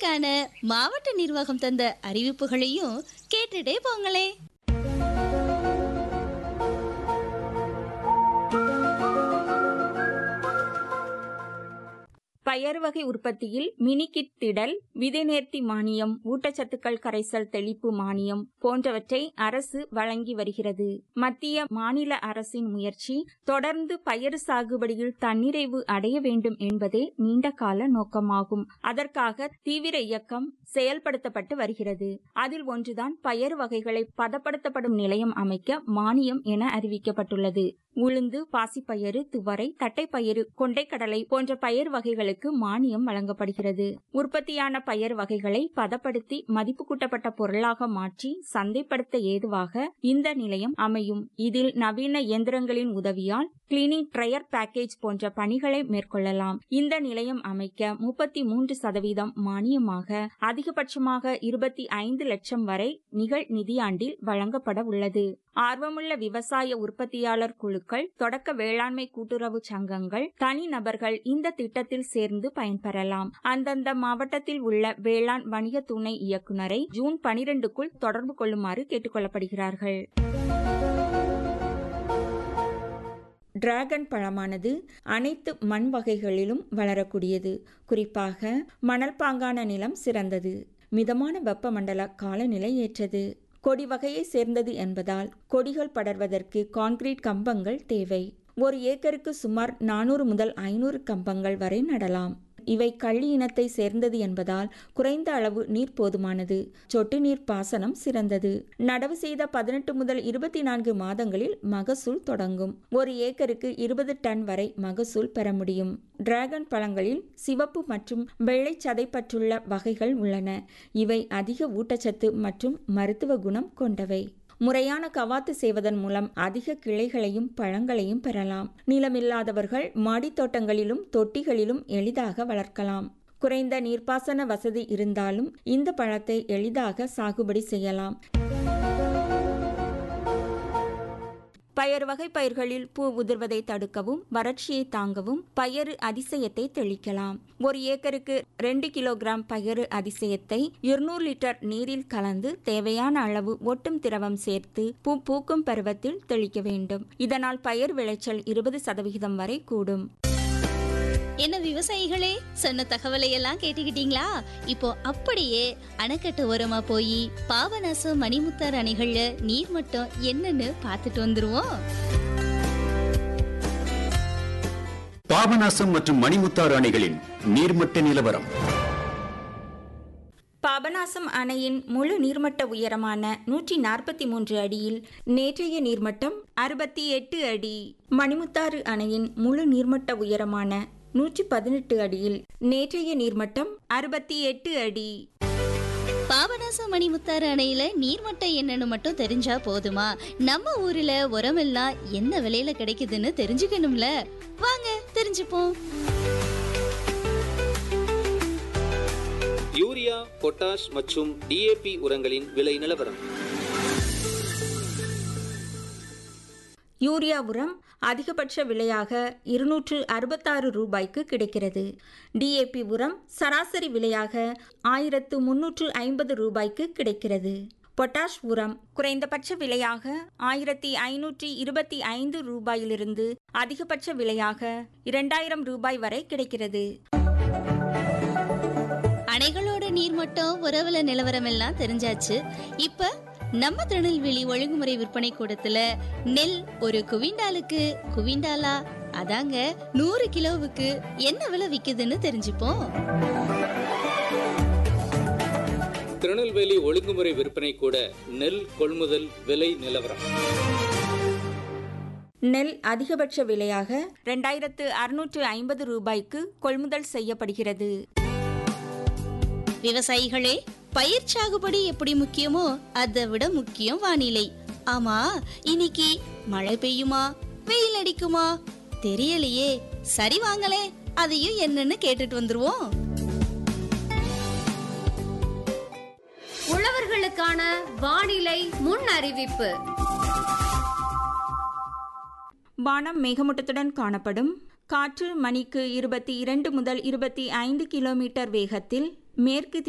இன்னைக்கான மாவட்ட நிர்வாகம் தந்த அறிவிப்புகளையும் கேட்டுட்டே போங்களே பயறு வகை உற்பத்தியில் மினி கிட் திடல் விதை நேர்த்தி மானியம் ஊட்டச்சத்துக்கள் கரைசல் தெளிப்பு மானியம் போன்றவற்றை அரசு வழங்கி வருகிறது மத்திய மாநில அரசின் முயற்சி தொடர்ந்து பயறு சாகுபடியில் தன்னிறைவு அடைய வேண்டும் என்பதே நீண்டகால நோக்கமாகும் அதற்காக தீவிர இயக்கம் செயல்படுத்தப்பட்டு வருகிறது அதில் ஒன்றுதான் பயறு வகைகளை பதப்படுத்தப்படும் நிலையம் அமைக்க மானியம் என அறிவிக்கப்பட்டுள்ளது உளுந்து பாசிப்பயறு துவரை தட்டைப்பயிறு கொண்டைக்கடலை போன்ற பயிர் வகைகளுக்கு மானியம் வழங்கப்படுகிறது உற்பத்தியான பயிர் வகைகளை பதப்படுத்தி மதிப்பு கூட்டப்பட்ட பொருளாக மாற்றி சந்தைப்படுத்த ஏதுவாக இந்த நிலையம் அமையும் இதில் நவீன இயந்திரங்களின் உதவியால் கிளீனிங் ட்ரையர் பேக்கேஜ் போன்ற பணிகளை மேற்கொள்ளலாம் இந்த நிலையம் அமைக்க முப்பத்தி மூன்று சதவீதம் மானியமாக அதிகபட்சமாக இருபத்தி ஐந்து லட்சம் வரை நிகழ் நிதியாண்டில் வழங்கப்பட உள்ளது ஆர்வமுள்ள விவசாய உற்பத்தியாளர் குழுக்கள் தொடக்க வேளாண்மை கூட்டுறவு சங்கங்கள் தனிநபர்கள் இந்த திட்டத்தில் சேர்ந்து பயன்பெறலாம் அந்தந்த மாவட்டத்தில் உள்ள வேளாண் வணிக துணை இயக்குநரை ஜூன் பனிரெண்டுக்குள் தொடர்பு கொள்ளுமாறு கேட்டுக்கொள்ளப்படுகிறார்கள் டிராகன் பழமானது அனைத்து மண் வகைகளிலும் வளரக்கூடியது குறிப்பாக மணல் பாங்கான நிலம் சிறந்தது மிதமான வெப்பமண்டல காலநிலை ஏற்றது கொடி வகையை சேர்ந்தது என்பதால் கொடிகள் படர்வதற்கு கான்கிரீட் கம்பங்கள் தேவை ஒரு ஏக்கருக்கு சுமார் நானூறு முதல் ஐநூறு கம்பங்கள் வரை நடலாம் இவை கள்ளி இனத்தை சேர்ந்தது என்பதால் குறைந்த அளவு நீர் போதுமானது சொட்டு நீர் பாசனம் சிறந்தது நடவு செய்த பதினெட்டு முதல் இருபத்தி நான்கு மாதங்களில் மகசூல் தொடங்கும் ஒரு ஏக்கருக்கு இருபது டன் வரை மகசூல் பெற முடியும் டிராகன் பழங்களில் சிவப்பு மற்றும் வெள்ளை சதைப்பற்றுள்ள வகைகள் உள்ளன இவை அதிக ஊட்டச்சத்து மற்றும் மருத்துவ குணம் கொண்டவை முறையான கவாத்து செய்வதன் மூலம் அதிக கிளைகளையும் பழங்களையும் பெறலாம் நிலமில்லாதவர்கள் மாடித்தோட்டங்களிலும் தொட்டிகளிலும் எளிதாக வளர்க்கலாம் குறைந்த நீர்ப்பாசன வசதி இருந்தாலும் இந்த பழத்தை எளிதாக சாகுபடி செய்யலாம் பயறு வகை பயிர்களில் பூ உதிர்வதை தடுக்கவும் வறட்சியை தாங்கவும் பயறு அதிசயத்தை தெளிக்கலாம் ஒரு ஏக்கருக்கு ரெண்டு கிலோகிராம் பயறு அதிசயத்தை இருநூறு லிட்டர் நீரில் கலந்து தேவையான அளவு ஒட்டும் திரவம் சேர்த்து பூ பூக்கும் பருவத்தில் தெளிக்க வேண்டும் இதனால் பயிர் விளைச்சல் இருபது சதவிகிதம் வரை கூடும் என்ன விவசாயிகளே சொன்ன தகவலை எல்லாம் கேட்டுக்கிட்டீங்களா இப்போ அப்படியே அணைக்கட்டு ஓரமா போய் பாபநாசம் மணிமுத்தார் அணைகள்ல நீர் மட்டம் என்னன்னு பார்த்துட்டு வந்துருவோம் பாபநாசம் மற்றும் மணிமுத்தாறு அணைகளின் நீர்மட்ட நிலவரம் பாபநாசம் அணையின் முழு நீர்மட்ட உயரமான நூற்றி நாற்பத்தி மூன்று அடியில் நேற்றைய நீர்மட்டம் அறுபத்தி எட்டு அடி மணிமுத்தாறு அணையின் முழு நீர்மட்ட உயரமான நூற்றி பதினெட்டு அடியில் நேற்றைய நீர்மட்டம் அறுபத்தி எட்டு அடி பாபநாசம் மணிமுத்தாறு அணையில நீர்மட்டம் என்னன்னு மட்டும் தெரிஞ்சா போதுமா நம்ம ஊர்ல உரமெல்லாம் என்ன விலையில கிடைக்குதுன்னு தெரிஞ்சுக்கணும்ல வாங்க தெரிஞ்சுப்போம் யூரியா பொட்டாஷ் மற்றும் டிஏபி உரங்களின் விலை நிலவரம் யூரியா உரம் அதிகபட்ச விலையாக இருநூற்று அறுபத்தாறு ரூபாய்க்கு கிடைக்கிறது டிஏபி உரம் சராசரி விலையாக ஆயிரத்து முன்னூற்று ஐம்பது ரூபாய்க்கு கிடைக்கிறது பொட்டாஷ் உரம் குறைந்தபட்ச விலையாக ஆயிரத்தி ஐநூற்றி இருபத்தி ஐந்து ரூபாயிலிருந்து அதிகபட்ச விலையாக இரண்டாயிரம் ரூபாய் வரை கிடைக்கிறது அணைகளோட நீர்மட்டம் உறவுல நிலவரம் எல்லாம் தெரிஞ்சாச்சு இப்ப நம்ம திருநெல்வேலி ஒழுங்குமுறை விற்பனை கூடத்துல நெல் ஒரு குவிண்டாலுக்கு குவிண்டாலா அதாங்க நூறு கிலோவுக்கு என்ன விலை விக்குதுன்னு தெரிஞ்சுப்போம் திருநெல்வேலி ஒழுங்குமுறை விற்பனை கூட நெல் கொள்முதல் விலை நிலவரம் நெல் அதிகபட்ச விலையாக ரெண்டாயிரத்து அறுநூற்று ஐம்பது ரூபாய்க்கு கொள்முதல் செய்யப்படுகிறது விவசாயிகளே பயிர் சாகுபடி எப்படி முக்கியமோ அதை விட முக்கியம் வானிலை ஆமா இன்னைக்கு மழை பெய்யுமா வெயில் அடிக்குமா தெரியலையே சரி வாங்களே அதையும் என்னன்னு கேட்டுட்டு வந்துருவோம் உழவர்களுக்கான வானிலை முன் அறிவிப்பு வானம் மேகமூட்டத்துடன் காணப்படும் காற்று மணிக்கு இருபத்தி இரண்டு முதல் இருபத்தி ஐந்து கிலோமீட்டர் வேகத்தில் மேற்கு